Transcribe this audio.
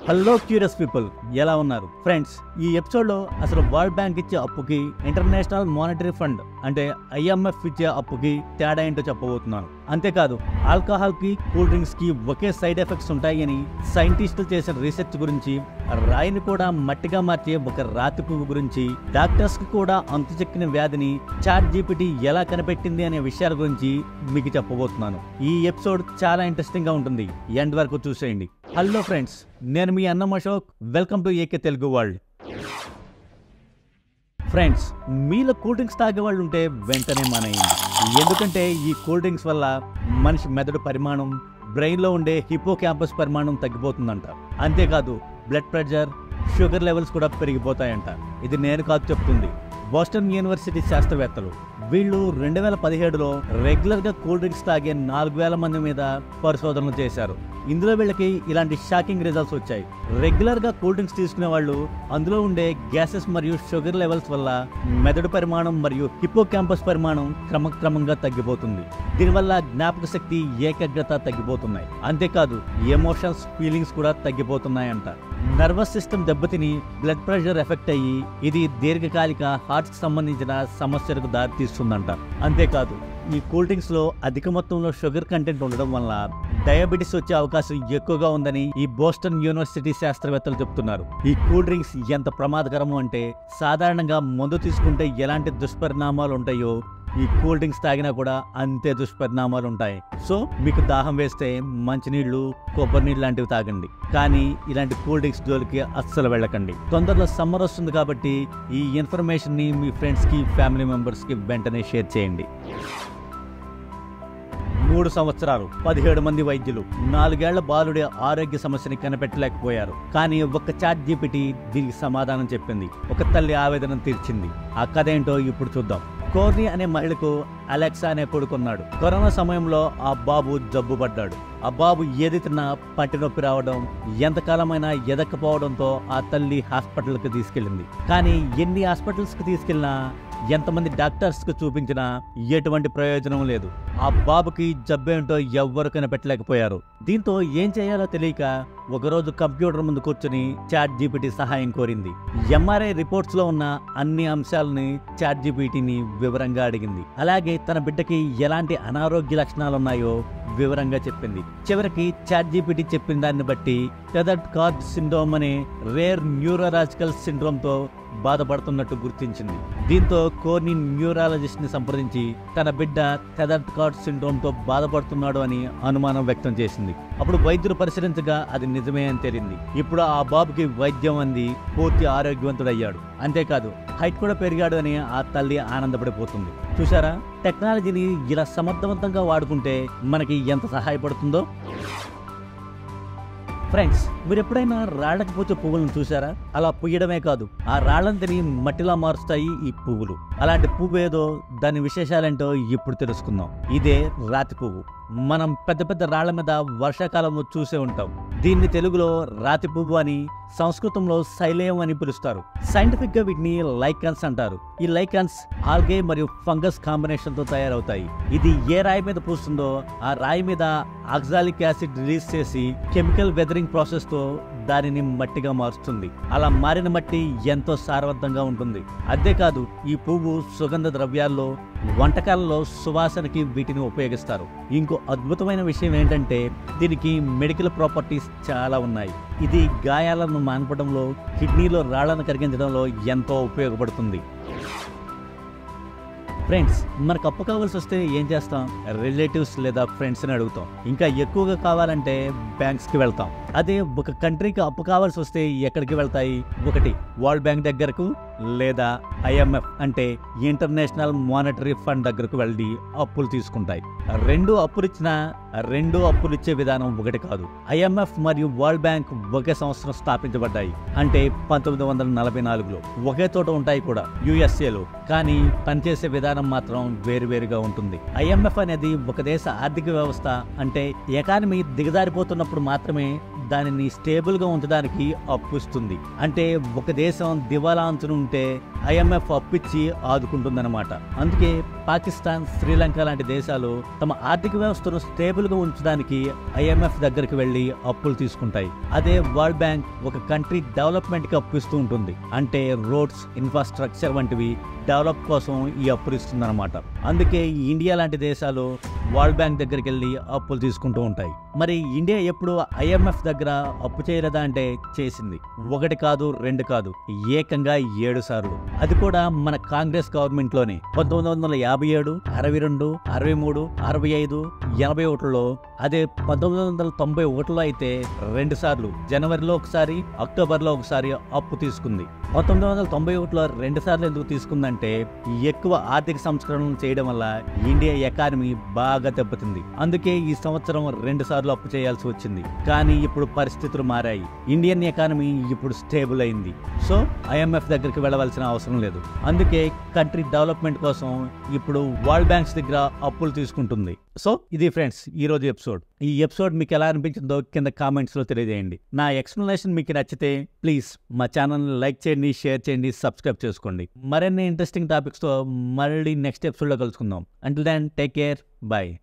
hello curious people ఎలా ఉన్నారు friends ఈ ఎపిసోడ్ లో అసలు వరల్డ్ బ్యాంక్ ఇచ్చే అప్పుకి ఇంటర్నేషనల్ మానిటరీ ఫండ్ అంటే ఐఎంఎఫ్ ఇచ్చే అప్పుకి తేడా ఏంటో చెప్పబోతున్నాను అంతేకాదు ఆల్కహాల్ కి కూల్ డ్రింక్స్ కి ఒకే సైడ్ ఎఫెక్ట్స్ ఉంటాయని సైంటిస్టులు చేసిన రీసెర్చ్ గురించి రాయిని కూడా మట్టిగా మార్చే ఒక రాతి పువ్వు గురించి డాక్టర్స్ కి కూడా అంతు చెక్కిన వ్యాధిని చాట్ జీపీటీ ఎలా కనిపెట్టింది అనే విషయాల గురించి మీకు చెప్పబోతున్నాను ఈ ఎపిసోడ్ చాలా ఇంట్రెస్టింగ్ గా ఉంటుంది ఎండ్ వరకు చూసేయండి హలో ఫ్రెండ్స్ నేను మీ అన్నం Ashok welcome to AK Telugu world friends మీలో కూల్ డ్రింక్స్ తాగే వాళ్ళు ఉంటే వెంటనే మానేయండి ఎందుకంటే ఈ కూల్ డ్రింక్స్ వల్ల మనిషి మెదడు పరిమాణం బ్రెయిన్లో ఉండే హిపో క్యాంపస్ పరిమాణం తగ్గిపోతుందంట అంతేకాదు బ్లడ్ ప్రెషర్ షుగర్ లెవెల్స్ కూడా పెరిగిపోతాయంట ఇది నేను కాదు చెప్తుంది బోస్టన్ యూనివర్సిటీ శాస్త్రవేత్తలు వీళ్ళు రెండు వేల పదిహేడులో రెగ్యులర్గా కూల్ డ్రింక్స్ తాగే నాలుగు వేల మంది మీద పరిశోధనలు చేశారు ఇందులో వీళ్ళకి ఇలాంటి షాకింగ్ రిజల్ట్స్ వచ్చాయి రెగ్యులర్గా కూల్ డ్రింక్స్ తీసుకునే వాళ్ళు అందులో ఉండే గ్యాసెస్ మరియు షుగర్ లెవెల్స్ వల్ల మెదడు పరిమాణం మరియు హిపో క్యాంపస్ పరిమాణం క్రమక్రమంగా తగ్గిపోతుంది దీనివల్ల జ్ఞాపక శక్తి ఏకాగ్రత తగ్గిపోతున్నాయి అంతేకాదు ఎమోషన్స్ ఫీలింగ్స్ కూడా తగ్గిపోతున్నాయంట నర్వస్ సిస్టమ్ దెబ్బతిని బ్లడ్ ప్రెషర్ ఎఫెక్ట్ అయ్యి ఇది దీర్ఘకాలిక హార్ట్కి సంబంధించిన సమస్యలకు దారితీస్తుందంట అంతేకాదు ఈ కూల్ డ్రింక్స్ లో అధిక మొత్తంలో షుగర్ కంటెంట్ ఉండడం వల్ల డయాబెటిస్ వచ్చే అవకాశం ఎక్కువగా ఉందని ఈ బోస్టన్ యూనివర్సిటీ శాస్త్రవేత్తలు చెప్తున్నారు ఈ కూల్ డ్రింక్స్ ఎంత ప్రమాదకరము అంటే సాధారణంగా మందు తీసుకుంటే ఎలాంటి దుష్పరిణామాలు ఉంటాయో ఈ కూల్ డ్రింక్స్ తాగినా కూడా అంతే దుష్పరిణామాలు ఉంటాయి సో మీకు దాహం వేస్తే మంచినీళ్లు కొబ్బరి నీళ్ళు లాంటివి తాగండి కానీ ఇలాంటి కూల్ డ్రింక్స్ జోలికి అస్సలు వెళ్ళకండి తొందరలో సమ్మర్ వస్తుంది కాబట్టి ఈ ఇన్ఫర్మేషన్ ని మీ ఫ్రెండ్స్ కి ఫ్యామిలీ మెంబర్స్ కి వెంటనే షేర్ చేయండి మూడు సంవత్సరాలు పదిహేడు మంది వైద్యులు నాలుగేళ్ల బాలుడి ఆరోగ్య సమస్యని కనిపెట్టలేకపోయారు కానీ ఒక్క చాట్ జీపీటీ దీనికి సమాధానం చెప్పింది ఒక తల్లి ఆవేదన తీర్చింది ఆ కథ ఏంటో ఇప్పుడు చూద్దాం కోర్ని అనే మహిళకు అలెక్సా అనే కొడుకున్నాడు కరోనా సమయంలో ఆ బాబు జబ్బు పడ్డాడు ఆ బాబు ఏది తిన్నా పట్టి నొప్పి రావడం ఎంతకాలమైనా ఎదక్కపోవడంతో ఆ తల్లి హాస్పిటల్కి తీసుకెళ్ళింది కానీ ఎన్ని హాస్పిటల్స్కి తీసుకెళ్ళినా ఎంతమంది డాక్టర్స్కి చూపించినా ఎటువంటి ప్రయోజనం లేదు ఆ బాబుకి జబ్బేంటో ఎవ్వరు కనిపెట్టలేకపోయారు దీంతో ఏం చేయాలో తెలియక ఒకరోజు కంప్యూటర్ ముందు కూర్చుని చాట్ జీపీటీ సహాయం కోరింది ఎంఆర్ఐ రిపోర్ట్స్ లో ఉన్న అన్ని అంశాలని చాట్ జీపీటీని వివరంగా అడిగింది అలాగే తన బిడ్డకి ఎలాంటి అనారోగ్య లక్షణాలు ఉన్నాయో వివరంగా చెప్పింది చివరికి చాట్ జీపీటీ చెప్పిన దాన్ని బట్టి టెదర్డ్ కార్డ్ సిండ్రోమ్ అనే రేర్ న్యూరోలాజికల్ సిండ్రోమ్ తో బాధపడుతున్నట్టు గుర్తించింది దీంతో కోర్ని న్యూరాలజిస్ట్ ని సంప్రదించి తన బిడ్డ టెదర్డ్ కార్డ్ సిండ్రోమ్ తో బాధపడుతున్నాడు అని అనుమానం వ్యక్తం చేసింది అప్పుడు వైద్యులు పరిశీలించగా అది నిజమే అని తేలింది ఇప్పుడు ఆ బాబుకి వైద్యం అంది పూర్తి ఆరోగ్యవంతుడయ్యాడు అంతేకాదు హైట్ కూడా పెరిగాడు అని ఆ తల్లి ఆనందపడిపోతుంది చూసారా టెక్నాలజీని ఇలా సమర్థవంతంగా వాడుకుంటే మనకి ఎంత సహాయపడుతుందో ఫ్రెండ్స్ మీరు ఎప్పుడైనా రాళ్ళకి పూచే పువ్వులను చూసారా అలా పుయ్యడమే కాదు ఆ రాళ్ళని తిని మట్టిలా మారుస్తాయి ఈ పువ్వులు అలాంటి పువ్వు ఏదో దాని విశేషాలేంటో ఇప్పుడు తెలుసుకుందాం ఇదే రాతి పువ్వు మనం పెద్ద పెద్ద రాళ్ల మీద వర్షాకాలంలో చూసే ఉంటాం దీన్ని తెలుగులో రాతి పువ్వు అని సంస్కృతంలో శైలేయం అని పిలుస్తారు సైంటిఫిక్ గా వీటిని లైకాన్స్ అంటారు ఈ లైకాన్స్ ఆల్గే మరియు ఫంగస్ కాంబినేషన్ తో తయారవుతాయి ఇది ఏ రాయి మీద పూస్తుందో ఆ రాయి మీద ఆక్సాలిక్ యాసిడ్ రిలీజ్ చేసి కెమికల్ వెదరింగ్ ప్రాసెస్ తో దానిని మట్టిగా మారుస్తుంది అలా మారిన మట్టి ఎంతో సారవంతంగా ఉంటుంది అంతేకాదు ఈ పువ్వు సుగంధ ద్రవ్యాల్లో వంటకాలలో సువాసనకి వీటిని ఉపయోగిస్తారు ఇంకో అద్భుతమైన విషయం ఏంటంటే దీనికి మెడికల్ ప్రాపర్టీస్ చాలా ఉన్నాయి ఇది గాయాలను మాన్పడంలో కిడ్నీలో రాళ్లను కరిగించడంలో ఎంతో ఉపయోగపడుతుంది ఫ్రెండ్స్ మనకు అప్పు కావాల్సి వస్తే ఏం చేస్తాం రిలేటివ్స్ లేదా ఫ్రెండ్స్ని అడుగుతాం ఇంకా ఎక్కువగా కావాలంటే బ్యాంక్స్కి వెళ్తాం అదే ఒక కంట్రీకి అప్పు కావాల్సి వస్తే ఎక్కడికి వెళ్తాయి ఒకటి వరల్డ్ బ్యాంక్ దగ్గరకు లేదా ఐఎంఎఫ్ అంటే ఇంటర్నేషనల్ మానిటరీ ఫండ్ దగ్గరకు వెళ్ళి అప్పులు తీసుకుంటాయి రెండు అప్పులు ఇచ్చినా రెండు అప్పులు ఇచ్చే విధానం ఒకటి కాదు ఐఎంఎఫ్ మరియు వరల్డ్ బ్యాంక్ ఒకే సంవత్సరం స్థాపించబడ్డాయి అంటే పంతొమ్మిది వందల నలభై నాలుగులో ఒకే చోట ఉంటాయి కూడా యుఎస్ఏలో కానీ పనిచేసే విధానం మాత్రం వేరువేరుగా ఉంటుంది ఐఎంఎఫ్ అనేది ఒక దేశ ఆర్థిక వ్యవస్థ అంటే ఎకానమీ దిగజారిపోతున్నప్పుడు మాత్రమే దానిని స్టేబుల్గా ఉంచడానికి అప్పు ఇస్తుంది అంటే ఒక దేశం దివాలా అంచున ఉంటే ఐఎంఎఫ్ అప్పిచ్చి ఆదుకుంటుందన్నమాట అందుకే పాకిస్తాన్ శ్రీలంక లాంటి దేశాలు తమ ఆర్థిక వ్యవస్థను స్టేబుల్గా ఉంచడానికి ఐఎంఎఫ్ దగ్గరికి వెళ్ళి అప్పులు తీసుకుంటాయి అదే వరల్డ్ బ్యాంక్ ఒక కంట్రీ డెవలప్మెంట్కి అప్పు ఇస్తూ ఉంటుంది అంటే రోడ్స్ ఇన్ఫ్రాస్ట్రక్చర్ వంటివి డెవలప్ కోసం ఈ అప్పులు ఇస్తుందన్నమాట అందుకే ఈ ఇండియా లాంటి దేశాలు వరల్డ్ బ్యాంక్ దగ్గరికి వెళ్ళి అప్పులు తీసుకుంటూ ఉంటాయి మరి ఇండియా ఎప్పుడు ఐఎంఎఫ్ దగ్గర అప్పు చేయలేదా అంటే చేసింది ఒకటి కాదు రెండు కాదు ఏకంగా ఏడు సార్లు అది కూడా మన కాంగ్రెస్ గవర్నమెంట్ లోనే పంతొమ్మిది వందల యాభై ఏడు అరవై రెండు అరవై మూడు అరవై ఐదు ఎనభై ఒకటిలో అదే పంతొమ్మిది వందల తొంభై ఒకటిలో అయితే రెండు సార్లు జనవరిలో ఒకసారి అక్టోబర్లో ఒకసారి అప్పు తీసుకుంది పంతొమ్మిది వందల తొంభై ఒకటిలో రెండు సార్లు ఎందుకు తీసుకుందంటే ఎక్కువ ఆర్థిక సంస్కరణలు చేయడం వల్ల ఇండియా ఎకానమీ బాగా దెబ్బతింది అందుకే ఈ సంవత్సరం రెండు సార్లు అప్పు చేయాల్సి వచ్చింది కానీ ఇప్పుడు పరిస్థితులు మారాయి ఇండియన్ ఎకానమీ ఇప్పుడు స్టేబుల్ అయింది సో ఐఎంఎఫ్ దగ్గరికి వెళ్ళవలసిన అవసరం లేదు అందుకే కంట్రీ డెవలప్మెంట్ కోసం ఇప్పుడు వరల్డ్ బ్యాంక్స్ దగ్గర అప్పులు తీసుకుంటుంది సో ఇది ఫ్రెండ్స్ ఈ రోజు ఎపిసోడ్ ఈ ఎపిసోడ్ మీకు ఎలా అనిపించిందో కింద కామెంట్స్ లో తెలియజేయండి నా ఎక్స్ప్లెనేషన్ మీకు నచ్చితే ప్లీజ్ మా ఛానల్ లైక్ చేయండి షేర్ చేయండి సబ్స్క్రైబ్ చేసుకోండి మరిన్ని ఇంట్రెస్టింగ్ టాపిక్స్ తో మళ్ళీ నెక్స్ట్ ఎపిసోడ్ లో కలుసుకుందాం until then take care bye